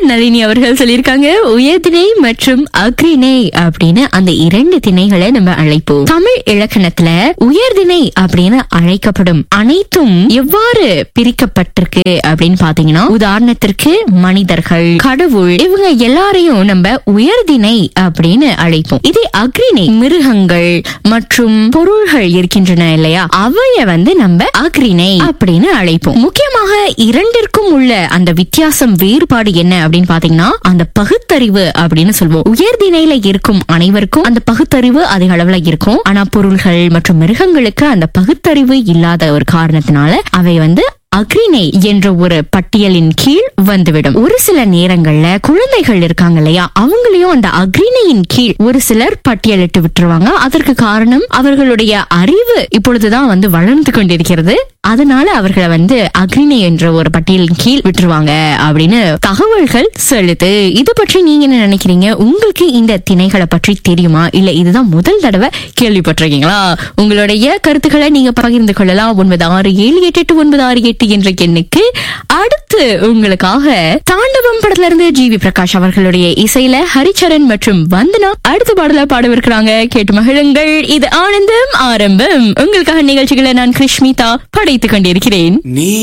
நளினி அவர்கள் சொல்லியிருக்காங்க உயர்திணை மற்றும் அக்ரிணை அப்படின்னு அந்த இரண்டு திணைகளை நம்ம அழைப்போம் தமிழ் இலக்கணத்துல உயர்திணை அப்படின்னு அழைக்கப்படும் அனைத்தும் எவ்வாறு பிரிக்கப்பட்டிருக்கு அப்படின்னு பாத்தீங்கன்னா உதாரணத்திற்கு மனிதர்கள் கடவுள் இவங்க எல்லாரையும் நம்ம உயர்திணை அப்படின்னு அழைப்போம் இதே அக்ரிணை மிருகங்கள் மற்றும் பொருள்கள் இருக்கின்றன இல்லையா அவைய வந்து நம்ம அக்ரிணை அப்படின்னு அழைப்போம் முக்கியமாக இரண்டிற்கும் உள்ள அந்த வித்தியாசம் வேறுபாடு என்ன அப்படின்னு பாத்தீங்கன்னா அந்த பகுத்தறிவு அப்படின்னு சொல்லுவோம் உயர்திணையில இருக்கும் அனைவருக்கும் அந்த பகுத்தறிவு அதிக அளவுல இருக்கும் ஆனா பொருள்கள் மற்றும் மிருகங்களுக்கு அந்த பகுத்தறிவு இல்லாத ஒரு காரணத்தினால அவை வந்து அக்ரிணை என்ற ஒரு பட்டியலின் கீழ் வந்துவிடும் ஒரு சில நேரங்கள்ல குழந்தைகள் இருக்காங்க இல்லையா அவங்களையும் அந்த அக்ரிணையின் கீழ் ஒரு சிலர் பட்டியலிட்டு விட்டுருவாங்க அதற்கு காரணம் அவர்களுடைய அறிவு இப்பொழுதுதான் வந்து வளர்ந்து கொண்டிருக்கிறது அதனால அவர்களை வந்து அக்ரிணை என்ற ஒரு பட்டியலின் கீழ் விட்டுருவாங்க அப்படின்னு தகவல்கள் சொல்லுது இது பற்றி நீங்க என்ன நினைக்கிறீங்க உங்களுக்கு இந்த திணைகளை பற்றி தெரியுமா இல்ல இதுதான் முதல் தடவை கேள்விப்பட்டிருக்கீங்களா உங்களுடைய கருத்துக்களை நீங்க பகிர்ந்து கொள்ளலாம் ஒன்பது ஆறு ஏழு எட்டு எட்டு ஒன்பது ஆறு எட்டு என்ற எண்ணுக்கு அடுத்து உங்களுக்காக தாண்டவம் படத்துல இருந்து ஜி வி பிரகாஷ் அவர்களுடைய இசையில ஹரிச்சரன் மற்றும் வந்தனா அடுத்த பாடல பாடவிருக்கிறாங்க கேட்டு மகிழுங்கள் இது ஆனந்தம் ஆரம்பம் உங்களுக்காக நிகழ்ச்சிகளை நான் கிருஷ்மிதா படைத்துக் கொண்டிருக்கிறேன் நீ